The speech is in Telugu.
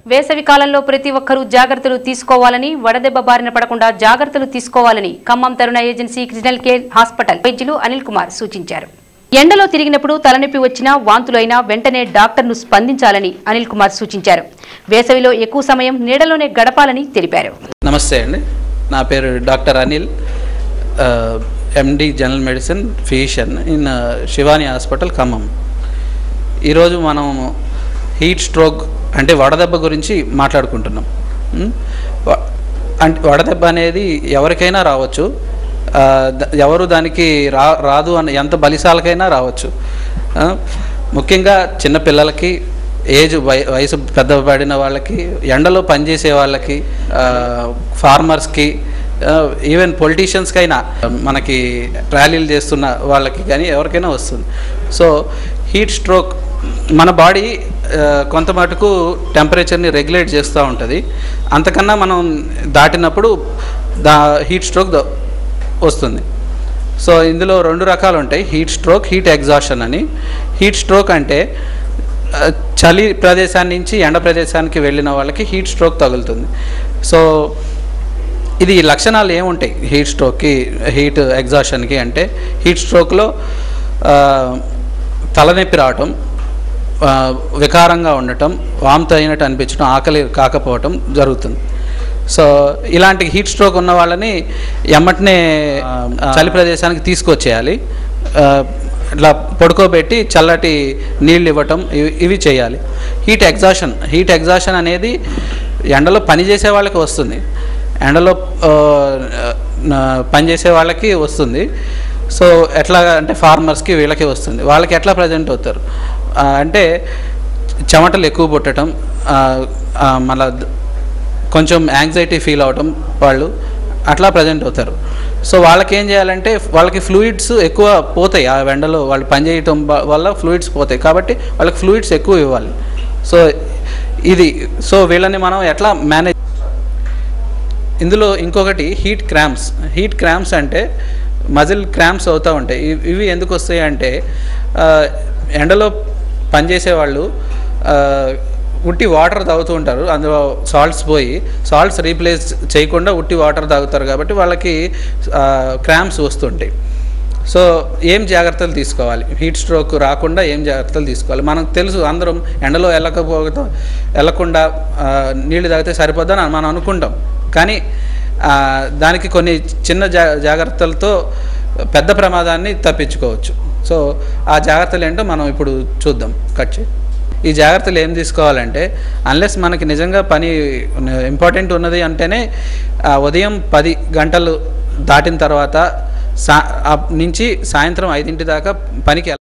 వేసవి కాలంలో ప్రతి ఒక్కరూ జాగ్రత్తలు తీసుకోవాలని వడదెబ్బ బారిన పడకుండా జాగ్రత్తలు తీసుకోవాలని ఖమ్మం తరుణ ఏజెన్సీ క్రిటికల్ కేర్ హాస్పిటల్ వైద్యులు అనిల్ కుమార్ సూచించారు ఎండలో తిరిగినప్పుడు తలనొప్పి వచ్చినా వాంతులు అయినా వెంటనే డాక్టర్ను స్పందించాలని అనిల్ కుమార్ సూచించారు వేసవిలో ఎక్కువ సమయం నీడలోనే గడపాలని తెలిపారు నమస్తే అండి నా పేరు doctor Anil MD general medicine physician in Shivani hospital Khammam ఈరోజు మనం హీట్ స్ట్రోక్ అంటే వడదెబ్బ గురించి మాట్లాడుకుంటున్నాం ఉం? వ- అంటే వడదెబ్బ అనేది ఎవరికైనా రావచ్చు ఆ, ద- ఎవరు దానికి రా రాదు అని ఎంత బలిసాలకైనా రావచ్చు ఆ, ముఖ్యంగా చిన్నపిల్లలకి ఏజ్ వయ వయసు పెద్దపడిన వాళ్ళకి ఎండలో పనిచేసే వాళ్ళకి ఆ, ఫార్మర్స్కి ఈవెన్ పొలిటీషియన్స్కైనా మనకి ర్యాలీలు చేస్తున్న వాళ్ళకి కానీ ఎవరికైనా వస్తుంది సో హీట్ స్ట్రోక్ మన బాడీ కొంత మటుకు టెంపరేచర్ని రెగ్యులేట్ చేస్తూ ఉంటుంది అంతకన్నా మనం దాటినప్పుడు దా హీట్ స్ట్రోక్ ద- వస్తుంది సో ఇందులో రెండు రకాలు ఉంటాయి హీట్ స్ట్రోక్ హీట్ ఎగ్జాషన్ అని హీట్ స్ట్రోక్ అంటే ఆ, చలి ప్రదేశాన్ని నుంచి ఎండ ప్రదేశానికి వెళ్ళిన వాళ్ళకి హీట్ స్ట్రోక్ తగులుతుంది సో ఇది లక్షణాలు ఏముంటాయి హీట్ స్ట్రోక్కి హీట్ ఎగ్జాషన్కి అంటే హీట్ స్ట్రోక్లో ఆ, తలనొప్పి రావటం ఆ, వికారంగా ఉండటం వాంతి అయినట్టు అనిపించడం ఆకలి కాకపోవటం జరుగుతుంది సో ఇలాంటి హీట్ స్ట్రోక్ ఉన్న వాళ్ళని ఎమ్మటనే ఆ, చలి ప్రదేశానికి తీసుకొచ్చేయాలి ఆ, ఇట్లా పడుకోబెట్టి చల్లటి నీళ్ళు ఇవ్వటం ఇవి ఇవి చేయాలి హీట్ ఎగ్జాషన్ హీట్ ఎగ్జాషన్ అనేది ఎండలో పని చేసే వాళ్ళకి వస్తుంది ఎండలో ఆ, ఆ, పనిచేసే వాళ్ళకి వస్తుంది సో ఎట్లా అంటే ఫార్మర్స్కి వీళ్ళకి వస్తుంది వాళ్ళకి ఎట్లా ప్రజెంట్ అవుతారు ఆ, అంటే చెమటలు ఎక్కువ పుట్టడం ఆ, ఆ, మళ్ళా ద- కొంచెం యాంగ్జైటీ ఫీల్ అవటం వాళ్ళు అట్లా ప్రజెంట్ అవుతారు సో వాళ్ళకి ఏం చేయాలంటే వాళ్ళకి ఫ్లూయిడ్స్ ఎక్కువ పోతాయి ఆ ఎండలో వాళ్ళు పనిచేయటం వ- వల్ల ఫ్లూయిడ్స్ పోతాయి కాబట్టి వాళ్ళకి ఫ్లూయిడ్స్ ఎక్కువ ఇవ్వాలి సో ఇది సో వీళ్ళని మనం ఎట్లా మేనేజ్ ఇందులో ఇంకొకటి హీట్ క్రాంప్స్ హీట్ క్రాంప్స్ అంటే మజిల్ క్రాంప్స్ అవుతూ ఉంటాయి ఇవి- ఇవి ఎందుకు వస్తాయి అంటే ఆ, ఎండలో పనిచేసే వాళ్ళు ఆ, ఉట్టి వాటర్ తాగుతూ ఉంటారు అందులో సాల్ట్స్ పోయి సాల్ట్స్ రీప్లేస్ చేయకుండా ఉట్టి వాటర్ తాగుతారు కాబట్టి వాళ్ళకి క్రాంప్స్ వస్తుంటాయి సో ఏం జాగ్రత్తలు తీసుకోవాలి హీట్ స్ట్రోక్ రాకుండా ఏం జాగ్రత్తలు తీసుకోవాలి మనకు తెలుసు అందరం ఎండలో వెళ్ళకపోతే వెళ్ళకుండా ఆ, నీళ్లు తాగితే సరిపోద్దని మనం అనుకుంటాం కానీ ఆ, దానికి కొన్ని చిన్న జా జాగ్రత్తలతో పెద్ద ప్రమాదాన్ని తప్పించుకోవచ్చు సో ఆ జాగ్రత్తలు ఏంటో మనం ఇప్పుడు చూద్దాం కట్ చేయి ఈ జాగ్రత్తలు ఏం తీసుకోవాలంటే అన్లెస్ మనకి నిజంగా పని ఇంపార్టెంట్ ఉన్నది అంటేనే ఆ, ఉదయం పది గంటలు దాటిన తర్వాత సా ఆ నుంచి సాయంత్రం ఐదింటి దాకా పనికి